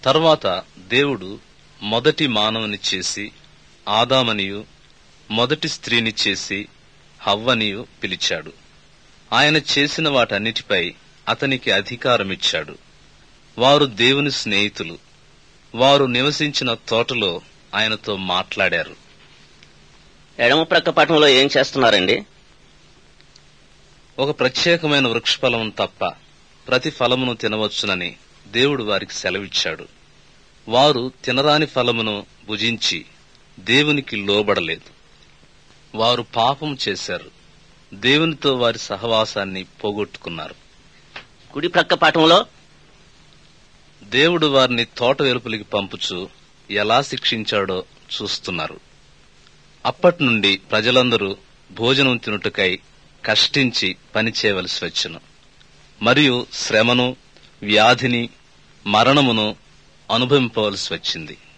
తర్వాత దేవుడు మొదటి మానవుని చేసి ఆదామనియు మొదటి స్త్రీని చేసి హవ్వనియు పిలిచాడు ఆయన చేసిన వాటన్నిటిపై అతనికి అధికారమిచ్చాడు వారు దేవుని స్నేహితులు వారు నివసించిన తోటలో ఆయనతో మాట్లాడారు ఎడమ ప్రక్క పటంలో ఏం చేస్తున్నారండి ఒక ప్రత్యేకమైన వృక్షఫలము తప్ప ప్రతి ఫలమును తినవచ్చునని దేవుడు వారికి సెలవిచ్చాడు వారు తినరాని ఫలమును భుజించి దేవునికి లోబడలేదు వారు పాపం చేశారు దేవునితో వారి సహవాసాన్ని పోగొట్టుకున్నారు కుడి ప్రక్క పటంలో దేవుడు వారిని తోట వెలుపలికి పంపుచు ఎలా శిక్షించాడో చూస్తున్నారు అప్పటి నుండి ప్రజలందరూ భోజనం తినుటకై కష్టించి పనిచేయవలసి వచ్చును మరియు శ్రమను వ్యాధిని మరణమును అనుభవింపవలసి వచ్చింది